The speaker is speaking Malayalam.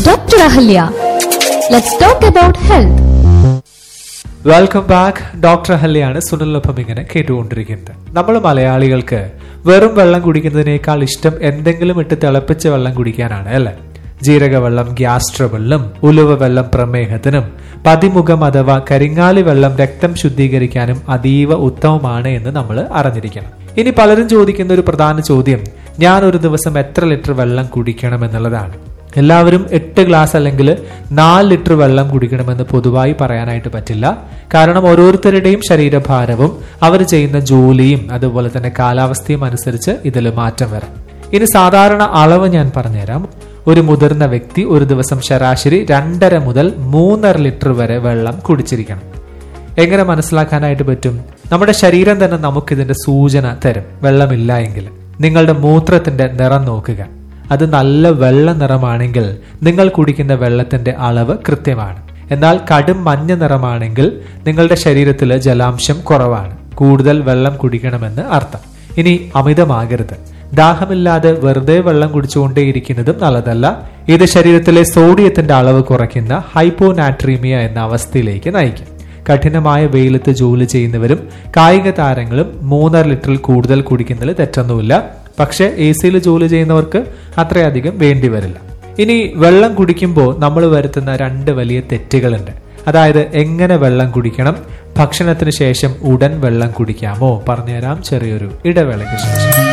Dr. Ahalya. Let's talk about health. Welcome back doctor ഹല്ലിയാണ് സുനിലിനൊപ്പം ഇങ്ങനെ കേട്ടുകൊണ്ടിരിക്കുന്നത് നമ്മൾ മലയാളികൾക്ക് വെറും വെള്ളം കുടിക്കുന്നതിനേക്കാൾ ഇഷ്ടം എന്തെങ്കിലും ഇട്ട് തിളപ്പിച്ച വെള്ളം കുടിക്കാനാണ് അല്ലെ ജീരക വെള്ളം ഗ്യാസ് ട്രബിളിനും ഉലുവ വെള്ളം പ്രമേഹത്തിനും പതിമുഖം അഥവാ കരിങ്ങാലി വെള്ളം രക്തം ശുദ്ധീകരിക്കാനും അതീവ ഉത്തമമാണ് എന്ന് നമ്മൾ അറിഞ്ഞിരിക്കണം ഇനി പലരും ചോദിക്കുന്ന ഒരു പ്രധാന ചോദ്യം ഞാൻ ഒരു ദിവസം എത്ര ലിറ്റർ വെള്ളം കുടിക്കണം എന്നുള്ളതാണ് എല്ലാവരും എട്ട് ഗ്ലാസ് അല്ലെങ്കിൽ നാല് ലിറ്റർ വെള്ളം കുടിക്കണമെന്ന് പൊതുവായി പറയാനായിട്ട് പറ്റില്ല കാരണം ഓരോരുത്തരുടെയും ശരീരഭാരവും അവർ ചെയ്യുന്ന ജോലിയും അതുപോലെ തന്നെ കാലാവസ്ഥയും അനുസരിച്ച് ഇതിൽ മാറ്റം വരാം ഇനി സാധാരണ അളവ് ഞാൻ പറഞ്ഞുതരാം ഒരു മുതിർന്ന വ്യക്തി ഒരു ദിവസം ശരാശരി രണ്ടര മുതൽ മൂന്നര ലിറ്റർ വരെ വെള്ളം കുടിച്ചിരിക്കണം എങ്ങനെ മനസ്സിലാക്കാനായിട്ട് പറ്റും നമ്മുടെ ശരീരം തന്നെ നമുക്കിതിന്റെ സൂചന തരും വെള്ളമില്ല എങ്കിൽ നിങ്ങളുടെ മൂത്രത്തിന്റെ നിറം നോക്കുക അത് നല്ല വെള്ള നിറമാണെങ്കിൽ നിങ്ങൾ കുടിക്കുന്ന വെള്ളത്തിന്റെ അളവ് കൃത്യമാണ് എന്നാൽ കടും മഞ്ഞ നിറമാണെങ്കിൽ നിങ്ങളുടെ ശരീരത്തിൽ ജലാംശം കുറവാണ് കൂടുതൽ വെള്ളം കുടിക്കണമെന്ന് അർത്ഥം ഇനി അമിതമാകരുത് ദാഹമില്ലാതെ വെറുതെ വെള്ളം കുടിച്ചുകൊണ്ടേയിരിക്കുന്നതും നല്ലതല്ല ഇത് ശരീരത്തിലെ സോഡിയത്തിന്റെ അളവ് കുറയ്ക്കുന്ന ഹൈപ്പോനാട്രീമിയ എന്ന അവസ്ഥയിലേക്ക് നയിക്കും കഠിനമായ വെയിലത്ത് ജോലി ചെയ്യുന്നവരും കായിക താരങ്ങളും മൂന്നര ലിറ്ററിൽ കൂടുതൽ കുടിക്കുന്നതിൽ തെറ്റൊന്നുമില്ല പക്ഷെ എ സിയിൽ ജോലി ചെയ്യുന്നവർക്ക് അത്രയധികം വേണ്ടി വരില്ല ഇനി വെള്ളം കുടിക്കുമ്പോൾ നമ്മൾ വരുത്തുന്ന രണ്ട് വലിയ തെറ്റുകളുണ്ട് അതായത് എങ്ങനെ വെള്ളം കുടിക്കണം ഭക്ഷണത്തിന് ശേഷം ഉടൻ വെള്ളം കുടിക്കാമോ പറഞ്ഞുതരാം ചെറിയൊരു ഇടവേളയ്ക്ക് ശേഷം